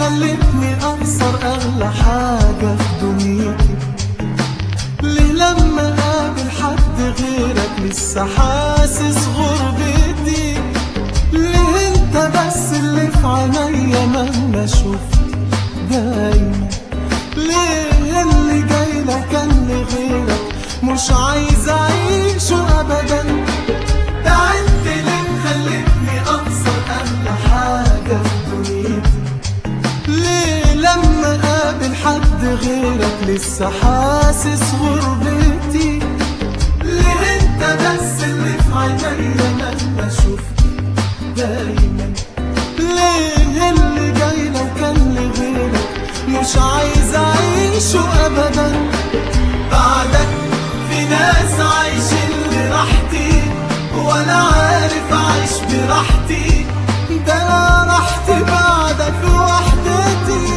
خلتني أخسر أغلى حاجة في دنيتي ليه لما قابل حد غيرك لسه حاسس غربتي ليه انت بس اللي في عينيا مهما شفت دايما ليه اللي جاي لو كان لغيرك مش عايز اعيشه ابدا تعبت ليه خلتني اخسر اغلى حاجه في دنيتي ليه لما قابل حد غيرك لسه حاسس غربتي ليه انت بس اللي في عينيا مهما شفت دايما ليه اللي جاي لو كان لغيرك مش عايز اعيشه ابدا بعدك في ناس عايشين لراحتي وانا عارف اعيش براحتي ده انا راحتي بعدك وحدتي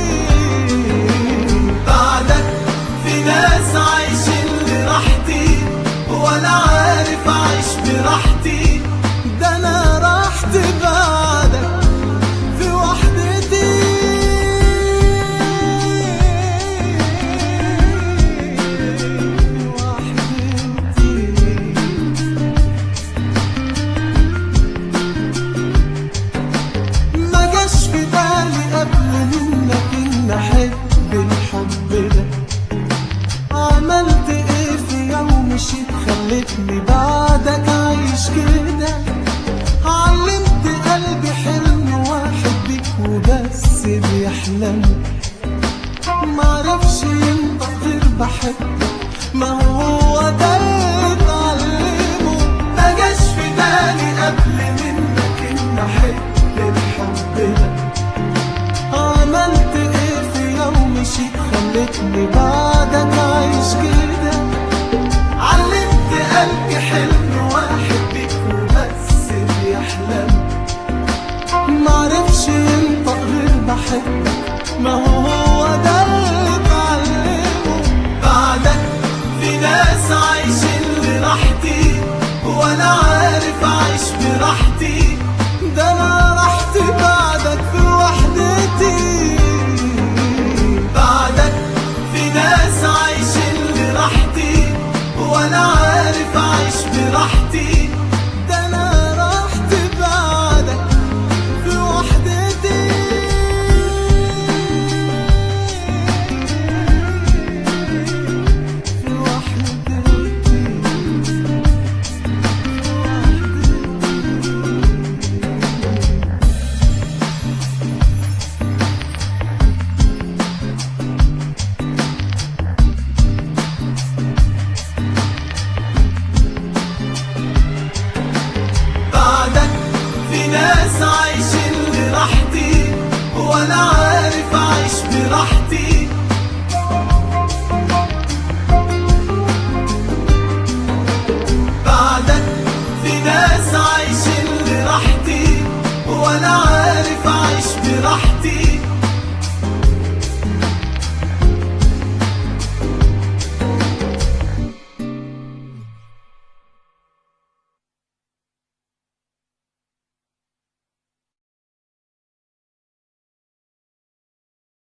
بعدك في ناس عايشين لراحتي وانا عارف اعيش براحتي ده انا راحتي بعدك في وحدتي وحدتي ما جاش في بالي قبل منك ان احب الحب ده عملت ايه في يوم مشيت خلتني بعدك عايش كده علمت قلبي حلم واحد بيك وبس بيحلم معرفش انت غير بحبك ما هو ده اللي اتعلمه ما جاش في بالي قبل منك ان احب الحب ده عملت ايه في يوم مشيت خلتني بعدك عايش كده علمت قلبي حلم واحد بيك وبس بيحلم معرفش انت غير بحبك ما هو ده اللي اتعلمه بعدك في ناس عايشين لراحتي وانا عارف اعيش براحتي ده انا راحتي بعدك في وحدتي بعدك في ناس عايشين لراحتي وانا عارف اعيش براحتي ده انا راحتي بعدك في وحدتي في وحدتي بعدك في ناس عايشين لراحتي وانا عارف اعيش براحتي بعدك في ناس عايشين لراحتي وانا عارف اعيش براحتي